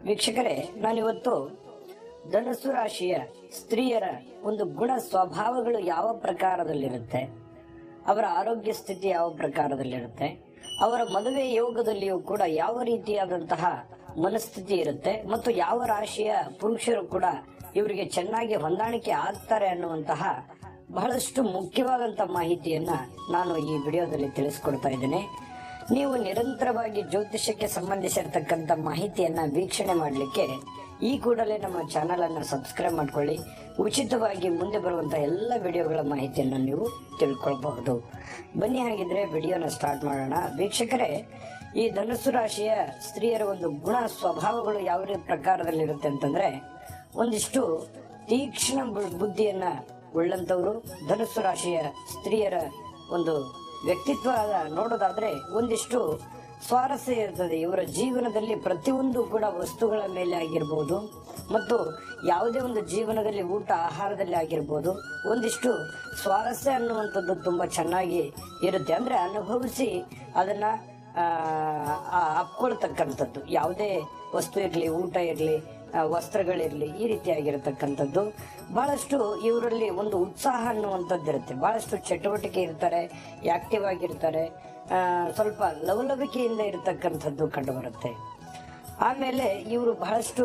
ವೀಕ್ಷಕರೇ ನಾನಿವತ್ತು ಧನಸ್ಸು ರಾಶಿಯ ಸ್ತ್ರೀಯರ ಒಂದು ಗುಣ ಸ್ವಭಾವಗಳು ಯಾವ ಪ್ರಕಾರದಲ್ಲಿರುತ್ತೆ ಅವರ ಆರೋಗ್ಯ ಸ್ಥಿತಿ ಯಾವ ಪ್ರಕಾರದಲ್ಲಿರುತ್ತೆ ಅವರ ಮದುವೆ ಯೋಗದಲ್ಲಿಯೂ ಕೂಡ ಯಾವ ರೀತಿಯಾದಂತಹ ಮನಸ್ಥಿತಿ ಇರುತ್ತೆ ಮತ್ತು ಯಾವ ರಾಶಿಯ ಪುರುಷರು ಕೂಡ ಇವರಿಗೆ ಚೆನ್ನಾಗಿ ಹೊಂದಾಣಿಕೆ ಆಗ್ತಾರೆ ಅನ್ನುವಂತಹ ಬಹಳಷ್ಟು ಮುಖ್ಯವಾದಂಥ ಮಾಹಿತಿಯನ್ನ ನಾನು ಈ ವಿಡಿಯೋದಲ್ಲಿ ತಿಳಿಸ್ಕೊಡ್ತಾ ಇದ್ದೇನೆ ನೀವು ನಿರಂತರವಾಗಿ ಜ್ಯೋತಿಷ್ಯಕ್ಕೆ ಸಂಬಂಧಿಸಿರ್ತಕ್ಕಂಥ ಮಾಹಿತಿಯನ್ನ ವೀಕ್ಷಣೆ ಮಾಡಲಿಕ್ಕೆ ಈ ಕೂಡಲೇ ನಮ್ಮ ಚಾನೆಲ್ ಅನ್ನ ಸಬ್ಸ್ಕ್ರೈಬ್ ಮಾಡ್ಕೊಳ್ಳಿ ಉಚಿತವಾಗಿ ಮುಂದೆ ಬರುವಂತಹ ಎಲ್ಲ ವಿಡಿಯೋಗಳ ಮಾಹಿತಿಯನ್ನು ನೀವು ತಿಳ್ಕೊಳ್ಬಹುದು ಬನ್ನಿ ಹಾಗಿದ್ರೆ ವಿಡಿಯೋನ ಸ್ಟಾರ್ಟ್ ಮಾಡೋಣ ವೀಕ್ಷಕರೇ ಈ ಧನುಸ್ಸು ರಾಶಿಯ ಸ್ತ್ರೀಯರ ಒಂದು ಗುಣ ಸ್ವಭಾವಗಳು ಯಾವ ರೀತಿ ಪ್ರಕಾರದಲ್ಲಿರುತ್ತೆ ಅಂತಂದ್ರೆ ಒಂದಿಷ್ಟು ತೀಕ್ಷ್ಣ ಬು- ಬುದ್ಧಿಯನ್ನ ಉಳ್ಳಂತವರು ಧನುಸ್ಸು ರಾಶಿಯ ಸ್ತ್ರೀಯರ ಒಂದು ವ್ಯಕ್ತಿತ್ವ ನೋಡೋದಾದ್ರೆ ಒಂದಿಷ್ಟು ಸ್ವಾರಸ್ಯ ಇರ್ತದೆ ಇವರ ಜೀವನದಲ್ಲಿ ಪ್ರತಿಯೊಂದು ಕೂಡ ವಸ್ತುಗಳ ಮೇಲೆ ಆಗಿರ್ಬೋದು ಮತ್ತು ಯಾವುದೇ ಒಂದು ಜೀವನದಲ್ಲಿ ಊಟ ಆಹಾರದಲ್ಲಿ ಆಗಿರ್ಬೋದು ಒಂದಿಷ್ಟು ಸ್ವಾರಸ್ಯ ಅನ್ನುವಂಥದ್ದು ತುಂಬಾ ಚೆನ್ನಾಗಿ ಇರುತ್ತೆ ಅಂದ್ರೆ ಅನುಭವಿಸಿ ಅದನ್ನ ಆ, ಆ, ಅಪ್ಕೊಳ್ತಕ್ಕಂಥದ್ದು ಯಾವುದೇ ವಸ್ತು ಇರಲಿ ಊಟ ಇರಲಿ ವಸ್ತ್ರಗಳಿರಲಿ ಈ ರೀತಿಯಾಗಿರತಕ್ಕಂಥದ್ದು ಬಹಳಷ್ಟು ಇವರಲ್ಲಿ ಒಂದು ಉತ್ಸಾಹ ಅನ್ನುವಂಥದ್ದು ಇರುತ್ತೆ ಬಹಳಷ್ಟು ಚಟುವಟಿಕೆ ಇರ್ತಾರೆ ಆಕ್ಟಿವ್ ಆಗಿರ್ತಾರೆ ಆ, ಸ್ವಲ್ಪ ಲವಲವಿಕೆಯಿಂದ ಇರತಕ್ಕಂಥದ್ದು ಕಂಡುಬರುತ್ತೆ ಆಮೇಲೆ ಇವರು ಬಹಳಷ್ಟು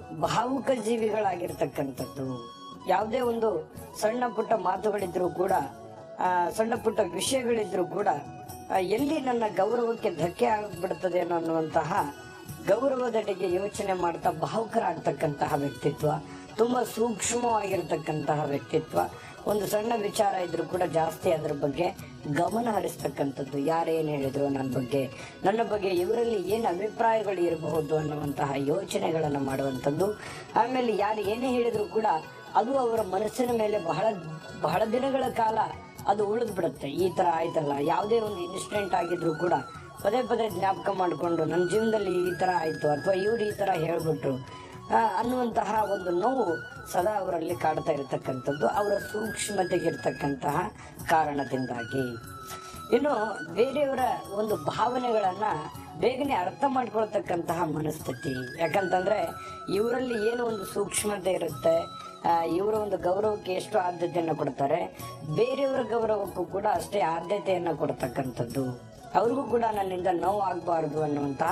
ಭಾವುಕ ಜೀವಿಗಳಾಗಿರ್ತಕ್ಕಂಥದ್ದು ಯಾವುದೇ ಒಂದು ಸಣ್ಣ ಪುಟ್ಟ ಮಾತುಗಳಿದ್ರು ಕೂಡ ಆ, ಸಣ್ಣ ಪುಟ್ಟ ವಿಷಯಗಳಿದ್ರು ಕೂಡ ಆ, ಎಲ್ಲಿ ನನ್ನ ಗೌರವಕ್ಕೆ ಧಕ್ಕೆ ಆಗ್ಬಿಡ್ತದೆ ಅನ್ನುವಂತಹ ಗೌರವದೆಡೆಗೆ ಯೋಚನೆ ಮಾಡ್ತಾ ಭಾವುಕರಾಗ್ತಕ್ಕಂತಹ ವ್ಯಕ್ತಿತ್ವ ತುಂಬಾ ಸೂಕ್ಷ್ಮವಾಗಿರ್ತಕ್ಕಂತಹ ವ್ಯಕ್ತಿತ್ವ ಒಂದು ಸಣ್ಣ ವಿಚಾರ ಇದ್ರೂ ಕೂಡ ಜಾಸ್ತಿ ಅದ್ರ ಬಗ್ಗೆ ಗಮನ ಹರಿಸ್ತಕ್ಕಂಥದ್ದು ಯಾರೇನು ಹೇಳಿದ್ರು ನನ್ನ ಬಗ್ಗೆ ನನ್ನ ಬಗ್ಗೆ ಇವರಲ್ಲಿ ಏನು ಅಭಿಪ್ರಾಯಗಳು ಇರಬಹುದು ಅನ್ನುವಂತಹ ಯೋಚನೆಗಳನ್ನು ಮಾಡುವಂಥದ್ದು ಆಮೇಲೆ ಯಾರು ಏನೇ ಹೇಳಿದ್ರು ಕೂಡ ಅದು ಅವರ ಮನಸ್ಸಿನ ಮೇಲೆ ಬಹಳ ಬಹಳ ದಿನಗಳ ಕಾಲ ಅದು ಉಳಿದು ಬಿಡುತ್ತೆ ಈ ತರ ಆಯ್ತಲ್ಲ ಯಾವುದೇ ಒಂದು ಇನ್ಸಿಡೆಂಟ್ ಆಗಿದ್ರು ಕೂಡ ಪದೇ ಪದೇ ಜ್ಞಾಪಕ ಮಾಡಿಕೊಂಡು ನನ್ನ ಜೀವನದಲ್ಲಿ ಈ ತರ ಆಯ್ತು ಅಥವಾ ಇವ್ರು ಈ ತರ ಹೇಳ್ಬಿಟ್ರು ಆ, ಅನ್ನುವಂತಹ ಒಂದು ನೋವು ಸದಾ ಅವರಲ್ಲಿ ಕಾಡ್ತಾ ಇರತಕ್ಕಂಥದ್ದು ಅವರ ಸೂಕ್ಷ್ಮತೆಗಿರ್ತಕ್ಕಂತಹ ಕಾರಣದಿಂದಾಗಿ ಇನ್ನು ಬೇರೆಯವರ ಒಂದು ಭಾವನೆಗಳನ್ನ ಬೇಗನೆ ಅರ್ಥ ಮಾಡ್ಕೊಳ್ತಕ್ಕಂತಹ ಮನಸ್ಥಿತಿ ಯಾಕಂತಂದ್ರೆ ಇವರಲ್ಲಿ ಏನು ಒಂದು ಸೂಕ್ಷ್ಮತೆ ಇರುತ್ತೆ ಆ, ಇವರ ಒಂದು ಗೌರವಕ್ಕೆ ಎಷ್ಟು ಆದ್ಯತೆಯನ್ನು ಕೊಡ್ತಾರೆ ಬೇರೆಯವರ ಗೌರವಕ್ಕೂ ಕೂಡ ಅಷ್ಟೇ ಆದ್ಯತೆಯನ್ನು ಕೊಡ್ತಕ್ಕಂಥದ್ದು ಅವ್ರಿಗೂ ಕೂಡ ನನ್ನಿಂದ ನೋವು ಆಗಬಾರ್ದು ಅನ್ನುವಂತಹ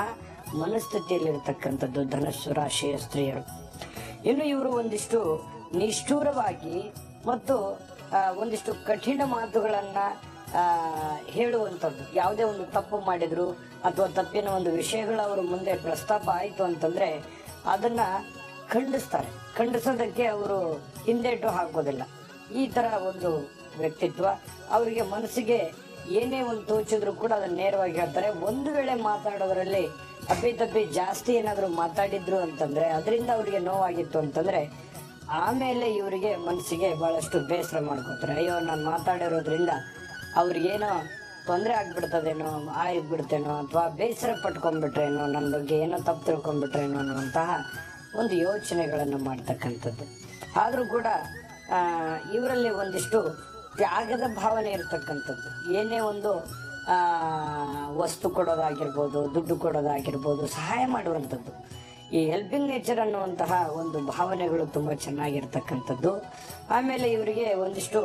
ಮನಸ್ಥಿತಿಯಲ್ಲಿರ್ತಕ್ಕಂಥದ್ದು ಧನಸ್ಸು ರಾಶಿಯ ಸ್ತ್ರೀಯರು ಇನ್ನು ಇವರು ಒಂದಿಷ್ಟು ನಿಷ್ಠೂರವಾಗಿ ಮತ್ತು ಆ, ಒಂದಿಷ್ಟು ಕಠಿಣ ಮಾತುಗಳನ್ನ ಆ, ಹೇಳುವಂಥದ್ದು ಯಾವುದೇ ಒಂದು ತಪ್ಪು ಮಾಡಿದ್ರು ಅಥವಾ ತಪ್ಪಿನ ಒಂದು ವಿಷಯಗಳು ಅವರ ಮುಂದೆ ಪ್ರಸ್ತಾಪ ಆಯಿತು ಅಂತಂದ್ರೆ ಅದನ್ನ ಖಂಡಿಸ್ತಾರೆ ಖಂಡಿಸೋದಕ್ಕೆ ಅವರು ಹಿಂದೇಟು ಹಾಕೋದಿಲ್ಲ ಈ ತರ ಒಂದು ವ್ಯಕ್ತಿತ್ವ ಅವರಿಗೆ ಮನಸ್ಸಿಗೆ ಏನೇ ಒಂದು ತೋಚಿದ್ರು ಕೂಡ ಅದನ್ನ ನೇರವಾಗಿ ಹೇಳ್ತಾರೆ ಒಂದು ವೇಳೆ ಮಾತಾಡೋದ್ರಲ್ಲಿ ಅಪ್ಪಿ ತಪ್ಪಿ ಜಾಸ್ತಿ ಏನಾದ್ರು ಮಾತಾಡಿದ್ರು ಅಂತಂದ್ರೆ ಅದರಿಂದ ಅವರಿಗೆ ನೋವಾಗಿತ್ತು ಅಂತಂದ್ರೆ ಆಮೇಲೆ ಇವರಿಗೆ ಮನಸ್ಸಿಗೆ ಬಹಳಷ್ಟು ಬೇಸರ ಮಾಡ್ಕೋತಾರೆ ಅಯ್ಯೋ ನಾನು ಮಾತಾಡಿರೋದ್ರಿಂದ ಅವ್ರಿಗೇನೋ ತೊಂದರೆ ಆಗ್ಬಿಡ್ತದೇನೋ ಆಗಿಬಿಡ್ತೇನೋ ಅಥವಾ ಬೇಸರ ಪಟ್ಕೊಂಡ್ಬಿಟ್ರೇನೋ ನನ್ನ ಬಗ್ಗೆ ಏನೋ ತಪ್ಪು ತಿಳ್ಕೊಂಡ್ಬಿಟ್ರೇನೋ ಅನ್ನುವಂತಹ ಒಂದು ಯೋಚನೆಗಳನ್ನು ಮಾಡ್ತಕ್ಕಂಥದ್ದು ಆದರೂ ಕೂಡ ಆ, ಇವರಲ್ಲಿ ಒಂದಿಷ್ಟು ತ್ಯಾಗದ ಭಾವನೆ ಇರತಕ್ಕಂಥದ್ದು ಏನೇ ಒಂದು ಆ, ವಸ್ತು ಕೊಡೋದಾಗಿರ್ಬೋದು ದುಡ್ಡು ಕೊಡೋದಾಗಿರ್ಬೋದು ಸಹಾಯ ಮಾಡುವಂಥದ್ದು ಈ ಹೆಲ್ಪಿಂಗ್ ನೇಚರ್ ಅನ್ನುವಂತಹ ಒಂದು ಭಾವನೆಗಳು ತುಂಬ ಚೆನ್ನಾಗಿರ್ತಕ್ಕಂಥದ್ದು ಆಮೇಲೆ ಇವರಿಗೆ ಒಂದಿಷ್ಟು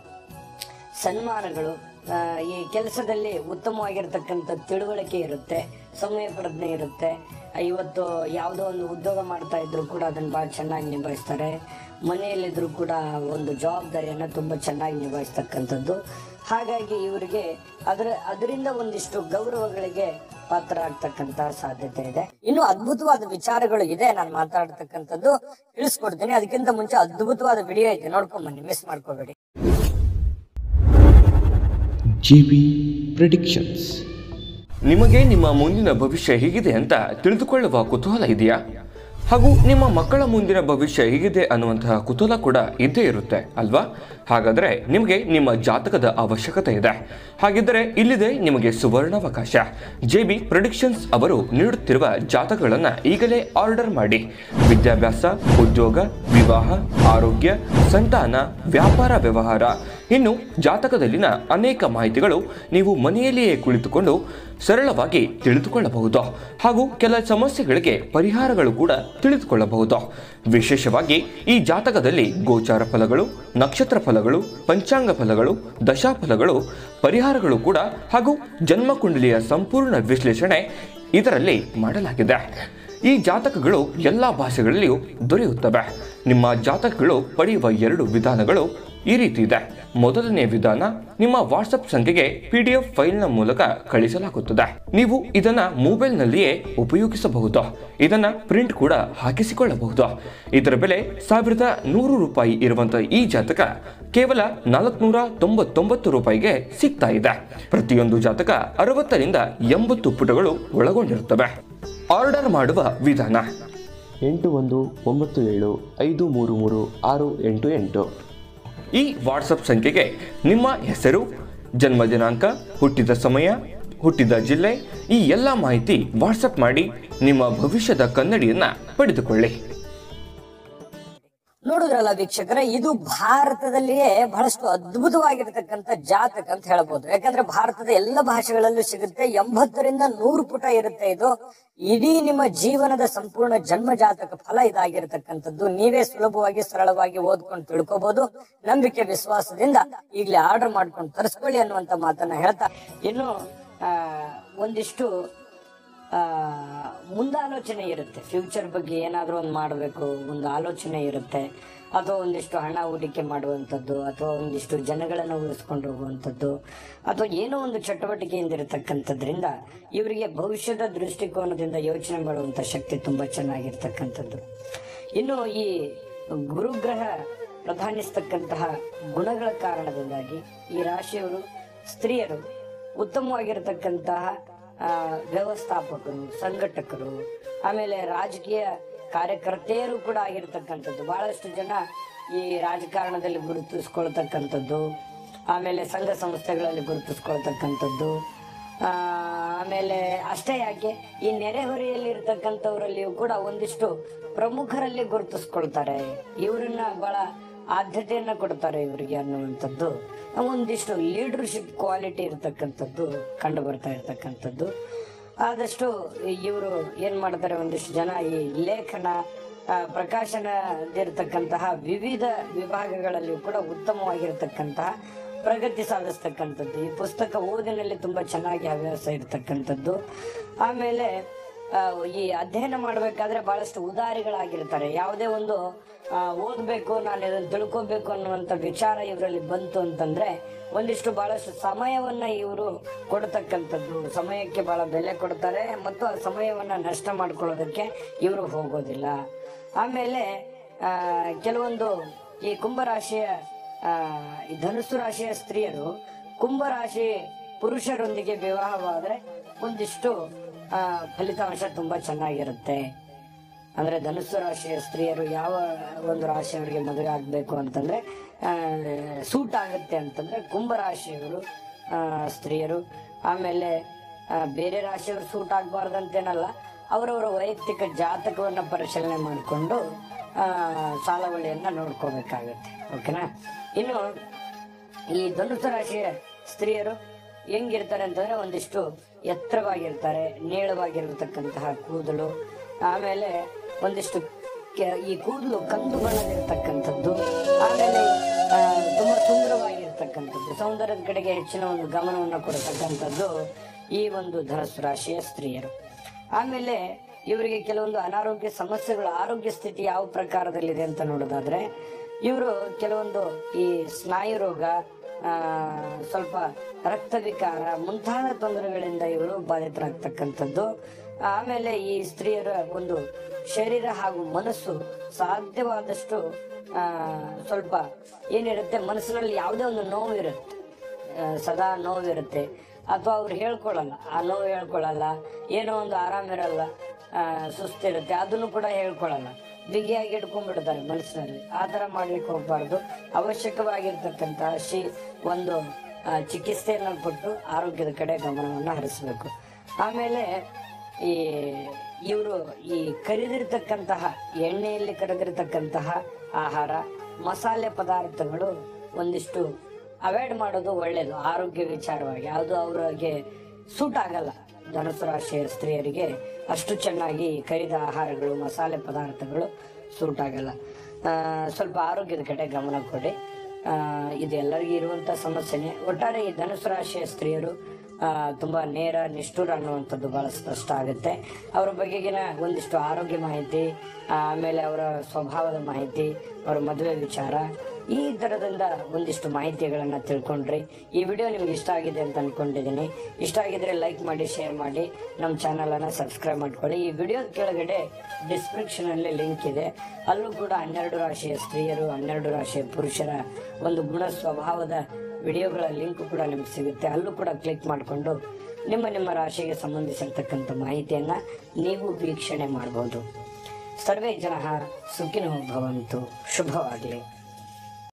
ಸನ್ಮಾನಗಳು ಆ, ಈ ಕೆಲಸದಲ್ಲಿ ಉತ್ತಮವಾಗಿರ್ತಕ್ಕಂಥ ತಿಳುವಳಿಕೆ ಇರುತ್ತೆ ಸಮಯ ಪ್ರಜ್ಞೆ ಇರುತ್ತೆ ಆ, ಇವತ್ತು ಯಾವುದೋ ಒಂದು ಉದ್ಯೋಗ ಮಾಡ್ತಾ ಇದ್ರು ಕೂಡ ಅದನ್ನು ಭಾಳ ಚೆನ್ನಾಗಿ ನಿಭಾಯಿಸ್ತಾರೆ ಮನೆಯಲ್ಲಿದ್ರು ಕೂಡ ಒಂದು ಜವಾಬ್ದಾರಿಯನ್ನು ತುಂಬ ಚೆನ್ನಾಗಿ ನಿಭಾಯಿಸ್ತಕ್ಕಂಥದ್ದು ಹಾಗಾಗಿ ಇವರಿಗೆ ಅದರ ಅದರಿಂದ ಒಂದಿಷ್ಟು ಗೌರವಗಳಿಗೆ ಪಾತ್ರ ಆಗ್ತಕ್ಕಂತ ಸಾಧ್ಯತೆ ಇದೆ ಇನ್ನು ಅದ್ಭುತವಾದ ವಿಚಾರಗಳು ಇದೆ ನಾನು ಮಾತಾಡ್ತಕ್ಕಂಥದ್ದು ತಿಳಿಸ್ಕೊಡ್ತೀನಿ ಅದಕ್ಕಿಂತ ಮುಂಚೆ ಅದ್ಭುತವಾದ ವಿಡಿಯೋ ಐತೆ ನೋಡ್ಕೊಂಡ್ ಬನ್ನಿ ಮಿಸ್ ಮಾಡ್ಕೋಬೇಡಿ GB Predictions ನಿಮಗೆ ನಿಮ್ಮ ಮುಂದಿನ ಭವಿಷ್ಯ ಹೇಗಿದೆ ಅಂತ ತಿಳಿದುಕೊಳ್ಳುವ ಕುತೂಹಲ ಇದೆಯಾ ಹಾಗೂ ನಿಮ್ಮ ಮಕ್ಕಳ ಮುಂದಿನ ಭವಿಷ್ಯ ಹೇಗಿದೆ ಅನ್ನುವಂತಹ ಕುತೂಹಲ ಕೂಡ ಇದ್ದೇ ಇರುತ್ತೆ ಅಲ್ವಾ ಹಾಗಾದರೆ ನಿಮಗೆ ನಿಮ್ಮ ಜಾತಕದ ಅವಶ್ಯಕತೆ ಇದೆ ಹಾಗಿದ್ದರೆ ಇಲ್ಲಿದೆ ನಿಮಗೆ ಸುವರ್ಣಾವಕಾಶ ಜೆ ಬಿ ಪ್ರೊಡಿಕ್ಷನ್ಸ್ ಅವರು ನೀಡುತ್ತಿರುವ ಜಾತಕಗಳನ್ನು ಈಗಲೇ ಆರ್ಡರ್ ಮಾಡಿ ವಿದ್ಯಾಭ್ಯಾಸ ಉದ್ಯೋಗ ವಿವಾಹ ಆರೋಗ್ಯ ಸಂತಾನ ವ್ಯಾಪಾರ ವ್ಯವಹಾರ ಇನ್ನು ಜಾತಕದಲ್ಲಿನ ಅನೇಕ ಮಾಹಿತಿಗಳು ನೀವು ಮನೆಯಲ್ಲಿಯೇ ಕುಳಿತುಕೊಂಡು ಸರಳವಾಗಿ ತಿಳಿದುಕೊಳ್ಳಬಹುದು ಹಾಗೂ ಕೆಲ ಸಮಸ್ಯೆಗಳಿಗೆ ಪರಿಹಾರಗಳು ಕೂಡ ತಿಳಿದುಕೊಳ್ಳಬಹುದು ವಿಶೇಷವಾಗಿ ಈ ಜಾತಕದಲ್ಲಿ ಗೋಚಾರ ಫಲಗಳು ನಕ್ಷತ್ರ ಫಲಗಳು ಪಂಚಾಂಗ ಫಲಗಳು ದಶಾಫಲಗಳು ಪರಿಹಾರಗಳು ಕೂಡ ಹಾಗೂ ಜನ್ಮಕುಂಡಲಿಯ ಸಂಪೂರ್ಣ ವಿಶ್ಲೇಷಣೆ ಇದರಲ್ಲಿ ಮಾಡಲಾಗಿದೆ ಈ ಜಾತಕಗಳು ಎಲ್ಲ ಭಾಷೆಗಳಲ್ಲಿಯೂ ದೊರೆಯುತ್ತವೆ ನಿಮ್ಮ ಜಾತಕಗಳು ಪಡೆಯುವ ಎರಡು ವಿಧಾನಗಳು ಈ ರೀತಿ ಇದೆ ಮೊದಲನೇ ವಿಧಾನ ನಿಮ್ಮ ವಾಟ್ಸಪ್ ಸಂಖ್ಯೆಗೆ ಪಿ ಡಿ ಎಫ್ ಫೈಲ್ನ ಮೂಲಕ ಕಳಿಸಲಾಗುತ್ತದೆ ನೀವು ಇದನ್ನ ಮೊಬೈಲ್ನಲ್ಲಿಯೇ ಉಪಯೋಗಿಸಬಹುದು ಇದನ್ನ ಪ್ರಿಂಟ್ ಕೂಡ ಹಾಕಿಸಿಕೊಳ್ಳಬಹುದು ಇದರ ಬೆಲೆ ಸಾವಿರದ ನೂರು ರೂಪಾಯಿ ಇರುವಂತಹ ಈ ಜಾತಕ ಕೇವಲ ನಾಲ್ಕುನೂರ ತೊಂಬತ್ತೊಂಬತ್ತು ರೂಪಾಯಿಗೆ ಸಿಗ್ತಾ ಇದೆ ಪ್ರತಿಯೊಂದು ಜಾತಕ ಅರವತ್ತರಿಂದ ಎಂಬತ್ತು ಪುಟಗಳು ಒಳಗೊಂಡಿರುತ್ತವೆ ಆರ್ಡರ್ ಮಾಡುವ ವಿಧಾನ ಎಂಟು ಒಂದು ಒಂಬತ್ತು ಏಳು ಐದು ಮೂರು ಮೂರು ಆರು ಎಂಟು ಎಂಟು ಈ ವಾಟ್ಸಪ್ ಸಂಖ್ಯೆಗೆ ನಿಮ್ಮ ಹೆಸರು ಜನ್ಮ ದಿನಾಂಕ ಹುಟ್ಟಿದ ಸಮಯ ಹುಟ್ಟಿದ ಜಿಲ್ಲೆ ಈ ಎಲ್ಲ ಮಾಹಿತಿ ವಾಟ್ಸಪ್ ಮಾಡಿ ನಿಮ್ಮ ಭವಿಷ್ಯದ ಕನ್ನಡಿಯನ್ನ ಪಡೆದುಕೊಳ್ಳಿ ನೋಡುದ್ರಲ್ಲ ವೀಕ್ಷಕರೇ ಇದು ಭಾರತದಲ್ಲಿಯೇ ಬಹಳಷ್ಟು ಅದ್ಭುತವಾಗಿರ್ತಕ್ಕಂಥ ಜಾತಕ ಅಂತ ಹೇಳ್ಬೋದು ಯಾಕಂದ್ರೆ ಭಾರತದ ಎಲ್ಲ ಭಾಷೆಗಳಲ್ಲೂ ಸಿಗುತ್ತೆ ಎಂಬತ್ತರಿಂದ ನೂರು ಪುಟ ಇರುತ್ತೆ ಇದು ಇಡೀ ನಿಮ್ಮ ಜೀವನದ ಸಂಪೂರ್ಣ ಜನ್ಮ ಜಾತಕ ಫಲ ಇದಾಗಿರ್ತಕ್ಕಂಥದ್ದು ನೀವೇ ಸುಲಭವಾಗಿ ಸರಳವಾಗಿ ಓದ್ಕೊಂಡು ತಿಳ್ಕೊಬಹುದು ನಂಬಿಕೆ ವಿಶ್ವಾಸದಿಂದ ಈಗಲೇ ಆರ್ಡರ್ ಮಾಡ್ಕೊಂಡು ತರಿಸ್ಕೊಳ್ಳಿ ಅನ್ನುವಂತ ಮಾತನ್ನ ಹೇಳ್ತಾ ಇನ್ನು ಆ, ಒಂದಿಷ್ಟು ಆ ಮುಂದಾಲೋಚನೆ ಇರುತ್ತೆ ಫ್ಯೂಚರ್ ಬಗ್ಗೆ ಏನಾದರೂ ಒಂದು ಮಾಡಬೇಕು ಒಂದು ಆಲೋಚನೆ ಇರುತ್ತೆ ಅಥವಾ ಒಂದಿಷ್ಟು ಹಣ ಹೂಡಿಕೆ ಮಾಡುವಂಥದ್ದು ಅಥವಾ ಒಂದಿಷ್ಟು ಜನಗಳನ್ನು ಉಳಿಸ್ಕೊಂಡು ಹೋಗುವಂಥದ್ದು ಅಥವಾ ಏನೋ ಒಂದು ಚಟುವಟಿಕೆಯಿಂದ ಇರತಕ್ಕಂಥದ್ರಿಂದ ಇವರಿಗೆ ಭವಿಷ್ಯದ ದೃಷ್ಟಿಕೋನದಿಂದ ಯೋಚನೆ ಮಾಡುವಂಥ ಶಕ್ತಿ ತುಂಬ ಚೆನ್ನಾಗಿರ್ತಕ್ಕಂಥದ್ದು ಇನ್ನು ಈ ಗುರುಗ್ರಹ ಪ್ರಧಾನಿಸ್ತಕ್ಕಂತಹ ಗುಣಗಳ ಕಾರಣದಿಂದಾಗಿ ಈ ರಾಶಿಯವರು ಸ್ತ್ರೀಯರು ಉತ್ತಮವಾಗಿರತಕ್ಕಂತಹ ಆ, ವ್ಯವಸ್ಥಾಪಕರು ಸಂಘಟಕರು ಆಮೇಲೆ ರಾಜಕೀಯ ಕಾರ್ಯಕರ್ತೆಯರು ಕೂಡ ಆಗಿರ್ತಕ್ಕಂಥದ್ದು ಬಹಳಷ್ಟು ಜನ ಈ ರಾಜಕಾರಣದಲ್ಲಿ ಗುರುತಿಸ್ಕೊಳ್ತಕ್ಕಂಥದ್ದು ಆಮೇಲೆ ಸಂಘ ಸಂಸ್ಥೆಗಳಲ್ಲಿ ಗುರುತಿಸ್ಕೊಳ್ತಕ್ಕಂಥದ್ದು ಆ, ಆಮೇಲೆ ಅಷ್ಟೇ ಯಾಕೆ ಈ ನೆರೆಹೊರೆಯಲ್ಲಿ ಇರ್ತಕ್ಕಂಥವರಲ್ಲಿಯೂ ಕೂಡ ಒಂದಿಷ್ಟು ಪ್ರಮುಖರಲ್ಲಿ ಗುರುತಿಸ್ಕೊಳ್ತಾರೆ ಇವರನ್ನ ಬಹಳ ಆದ್ಯತೆಯನ್ನ ಕೊಡ್ತಾರೆ ಇವರಿಗೆ ಅನ್ನುವಂಥದ್ದು ಒಂದಿಷ್ಟು ಲೀಡರ್ಶಿಪ್ ಕ್ವಾಲಿಟಿ ಇರತಕ್ಕಂಥದ್ದು ಕಂಡು ಬರ್ತಾ ಇರ್ತಕ್ಕಂಥದ್ದು ಆದಷ್ಟು ಇವರು ಏನ್ ಮಾಡ್ತಾರೆ ಒಂದಿಷ್ಟು ಜನ ಈ ಲೇಖನ ಆ, ಪ್ರಕಾಶನದಿರ್ತಕ್ಕಂತಹ ವಿವಿಧ ವಿಭಾಗಗಳಲ್ಲಿ ಕೂಡ ಉತ್ತಮವಾಗಿರ್ತಕ್ಕಂತಹ ಪ್ರಗತಿ ಸಾಧಿಸ್ತಕ್ಕಂಥದ್ದು ಈ ಪುಸ್ತಕ ಓದಿನಲ್ಲಿ ತುಂಬಾ ಚೆನ್ನಾಗಿ ಹವ್ಯಾಸ ಇರತಕ್ಕಂಥದ್ದು ಆಮೇಲೆ ಆ, ಈ ಅಧ್ಯಯನ ಮಾಡಬೇಕಾದ್ರೆ ಬಹಳಷ್ಟು ಉದಾರಿಗಳಾಗಿರ್ತಾರೆ ಯಾವುದೇ ಒಂದು ಆ, ಓದ್ಬೇಕು ನಾನು ಇದನ್ನು ತಿಳ್ಕೊಬೇಕು ಅನ್ನುವಂಥ ವಿಚಾರ ಇವರಲ್ಲಿ ಬಂತು ಅಂತಂದ್ರೆ ಒಂದಿಷ್ಟು ಬಹಳಷ್ಟು ಸಮಯವನ್ನ ಇವರು ಕೊಡ್ತಕ್ಕಂಥದ್ದು ಸಮಯಕ್ಕೆ ಬಹಳ ಬೆಲೆ ಕೊಡ್ತಾರೆ ಮತ್ತು ಆ ಸಮಯವನ್ನ ನಷ್ಟ ಮಾಡ್ಕೊಳ್ಳೋದಕ್ಕೆ ಇವರು ಹೋಗೋದಿಲ್ಲ ಆಮೇಲೆ ಆ, ಕೆಲವೊಂದು ಈ ಕುಂಭರಾಶಿಯ ಆ, ಈ ಧನುಸ್ಸು ರಾಶಿಯ ಸ್ತ್ರೀಯರು ಕುಂಭರಾಶಿ ಪುರುಷರೊಂದಿಗೆ ವಿವಾಹವಾದ್ರೆ ಒಂದಿಷ್ಟು ಆ, ಫಲಿತಾಂಶ ತುಂಬಾ ಚೆನ್ನಾಗಿರುತ್ತೆ ಅಂದ್ರೆ ಧನುಸ್ಸು ರಾಶಿಯ ಸ್ತ್ರೀಯರು ಯಾವ ಒಂದು ರಾಶಿಯವರಿಗೆ ಮದುವೆ ಆಗ್ಬೇಕು ಅಂತಂದ್ರೆ ಸೂಟ್ ಆಗುತ್ತೆ ಅಂತಂದ್ರೆ ಕುಂಭ ರಾಶಿಯವರು ಆ, ಸ್ತ್ರೀಯರು ಆಮೇಲೆ ಆ, ಬೇರೆ ರಾಶಿಯವರು ಸೂಟ್ ಆಗಬಾರ್ದಂತೇನಲ್ಲ ಅವರವರ ವೈಯಕ್ತಿಕ ಜಾತಕವನ್ನ ಪರಿಶೀಲನೆ ಮಾಡಿಕೊಂಡು ಸಾಲವಳಿಯನ್ನ ನೋಡ್ಕೋಬೇಕಾಗತ್ತೆ ಓಕೆನಾ ಇನ್ನು ಈ ಧನುಸು ರಾಶಿಯ ಸ್ತ್ರೀಯರು ಹೆಂಗಿರ್ತಾರೆ ಅಂತಂದ್ರೆ ಒಂದಿಷ್ಟು ಎತ್ತರವಾಗಿರ್ತಾರೆ ನೇಳವಾಗಿರತಕ್ಕಂತಹ ಕೂದಲು ಆಮೇಲೆ ಒಂದಿಷ್ಟು ಕೆ- ಈ ಕೂದಲು ಕಂದು ಬಣ್ಣದಿರ್ತಕ್ಕಂಥದ್ದು ಆಮೇಲೆ ಆ, ತುಂಬಾ ಸುಂದರವಾಗಿರ್ತಕ್ಕಂಥದ್ದು ಸೌಂದರ್ಯದ ಕಡೆಗೆ ಹೆಚ್ಚಿನ ಒಂದು ಗಮನವನ್ನು ಕೊಡತಕ್ಕಂಥದ್ದು ಈ ಒಂದು ಧನುಸು ರಾಶಿಯ ಸ್ತ್ರೀಯರು ಆಮೇಲೆ ಇವರಿಗೆ ಕೆಲವೊಂದು ಅನಾರೋಗ್ಯ ಸಮಸ್ಯೆಗಳು ಆರೋಗ್ಯ ಸ್ಥಿತಿ ಯಾವ ಪ್ರಕಾರದಲ್ಲಿದೆ ಅಂತ ನೋಡೋದಾದ್ರೆ ಇವರು ಕೆಲವೊಂದು ಈ ಸ್ನಾಯು ರೋಗ ಆ, ಸ್ವಲ್ಪ ರಕ್ತ ವಿಕಾರ ಮುಂತಾದ ತೊಂದರೆಗಳಿಂದ ಇವರು ಬಾಧಿತರಾಗ್ತಕ್ಕಂಥದ್ದು ಆಮೇಲೆ ಈ ಸ್ತ್ರೀಯರ ಒಂದು ಶರೀರ ಹಾಗೂ ಮನಸ್ಸು ಸಾಧ್ಯವಾದಷ್ಟು ಆ, ಸ್ವಲ್ಪ ಏನಿರುತ್ತೆ ಮನಸ್ಸಿನಲ್ಲಿ ಯಾವುದೇ ಒಂದು ನೋವು ಇರುತ್ತೆ ಆ, ಸದಾ ನೋವಿರುತ್ತೆ ಅಥವಾ ಅವ್ರು ಹೇಳ್ಕೊಳ್ಳಲ್ಲ ಆ ನೋವು ಹೇಳ್ಕೊಳ್ಳಲ್ಲ ಏನೋ ಒಂದು ಆರಾಮಿರಲ್ಲ ಆ, ಸುಸ್ತಿರುತ್ತೆ ಅದನ್ನು ಕೂಡ ಹೇಳ್ಕೊಳ್ಳಲ್ಲ ಬಿಗಿಯಾಗಿ ಇಟ್ಕೊಂಡ್ಬಿಡ್ತಾರೆ ಮನಸ್ಸಿನಲ್ಲಿ ಆ ಥರ ಮಾಡ್ಲಿಕ್ಕೆ ಹೋಗ್ಬಾರ್ದು ಅವಶ್ಯಕವಾಗಿರ್ತಕ್ಕಂತಹ ಶಿ ಒಂದು ಆ, ಚಿಕಿತ್ಸೆಯನ್ನು ಕೊಟ್ಟು ಆರೋಗ್ಯದ ಕಡೆ ಗಮನವನ್ನು ಹರಿಸಬೇಕು ಆಮೇಲೆ ಈ ಇವರು ಈ ಕರಿದಿರ್ತಕ್ಕಂತಹ ಎಣ್ಣೆಯಲ್ಲಿ ಕರೆದಿರ್ತಕ್ಕಂತಹ ಆಹಾರ ಮಸಾಲೆ ಪದಾರ್ಥಗಳು ಒಂದಿಷ್ಟು ಅವಾಯ್ಡ್ ಮಾಡೋದು ಒಳ್ಳೇದು ಆರೋಗ್ಯ ವಿಚಾರವಾಗಿ ಯಾವುದು ಅವ್ರಿಗೆ ಸೂಟ್ ಆಗಲ್ಲ ಧನುಸು ರಾಶಿಯ ಸ್ತ್ರೀಯರಿಗೆ ಅಷ್ಟು ಚೆನ್ನಾಗಿ ಕರಿದ ಆಹಾರಗಳು ಮಸಾಲೆ ಪದಾರ್ಥಗಳು ಸೂಟ್ ಆಗಲ್ಲ ಆ, ಸ್ವಲ್ಪ ಆರೋಗ್ಯದ ಕಡೆ ಗಮನ ಕೊಡಿ ಆ, ಇದು ಎಲ್ಲರಿಗೂ ಇರುವಂತ ಸಮಸ್ಯೆನೆ ಒಟ್ಟಾರೆ ಈ ಧನುಸು ರಾಶಿಯ ಸ್ತ್ರೀಯರು ಆ, ತುಂಬಾ ನೇರ ನಿಷ್ಠುರ ಅನ್ನುವಂಥದ್ದು ಬಹಳ ಸ್ಪಷ್ಟ ಆಗುತ್ತೆ ಅವರ ಬಗೆಗಿನ ಒಂದಿಷ್ಟು ಆರೋಗ್ಯ ಮಾಹಿತಿ ಆಮೇಲೆ ಅವರ ಸ್ವಭಾವದ ಮಾಹಿತಿ ಅವರ ಮದುವೆ ವಿಚಾರ ಈ ಥರದಿಂದ ಒಂದಿಷ್ಟು ಮಾಹಿತಿಗಳನ್ನು ತಿಳ್ಕೊಂಡ್ರಿ ಈ ವಿಡಿಯೋ ನಿಮ್ಗೆ ಇಷ್ಟ ಆಗಿದೆ ಅಂತ ಅನ್ಕೊಂಡಿದ್ದೀನಿ ಇಷ್ಟ ಆಗಿದ್ರೆ ಲೈಕ್ ಮಾಡಿ ಶೇರ್ ಮಾಡಿ ನಮ್ಮ ಚಾನಲನ್ನು ಸಬ್ಸ್ಕ್ರೈಬ್ ಮಾಡ್ಕೊಳ್ಳಿ ಈ ವಿಡಿಯೋದ ಕೆಳಗಡೆ ಡಿಸ್ಕ್ರಿಪ್ಷನಲ್ಲಿ ಲಿಂಕ್ ಇದೆ ಅಲ್ಲೂ ಕೂಡ ಹನ್ನೆರಡು ರಾಶಿಯ ಸ್ತ್ರೀಯರು ಹನ್ನೆರಡು ರಾಶಿಯ ಪುರುಷರ ಒಂದು ಗುಣ ಸ್ವಭಾವದ ವಿಡಿಯೋಗಳ ಲಿಂಕ್ ಕೂಡ ನಿಮ್ಗೆ ಸಿಗುತ್ತೆ ಅಲ್ಲೂ ಕೂಡ ಕ್ಲಿಕ್ ಮಾಡಿಕೊಂಡು ನಿಮ್ಮ ನಿಮ್ಮ ರಾಶಿಗೆ ಸಂಬಂಧಿಸಿರ್ತಕ್ಕಂಥ ಮಾಹಿತಿಯನ್ನು ನೀವು ವೀಕ್ಷಣೆ ಮಾಡ್ಬೋದು ಸರ್ವೇ ಜನ ಸುಖಿನೋ ಭವಂತು ಶುಭವಾಗಲಿ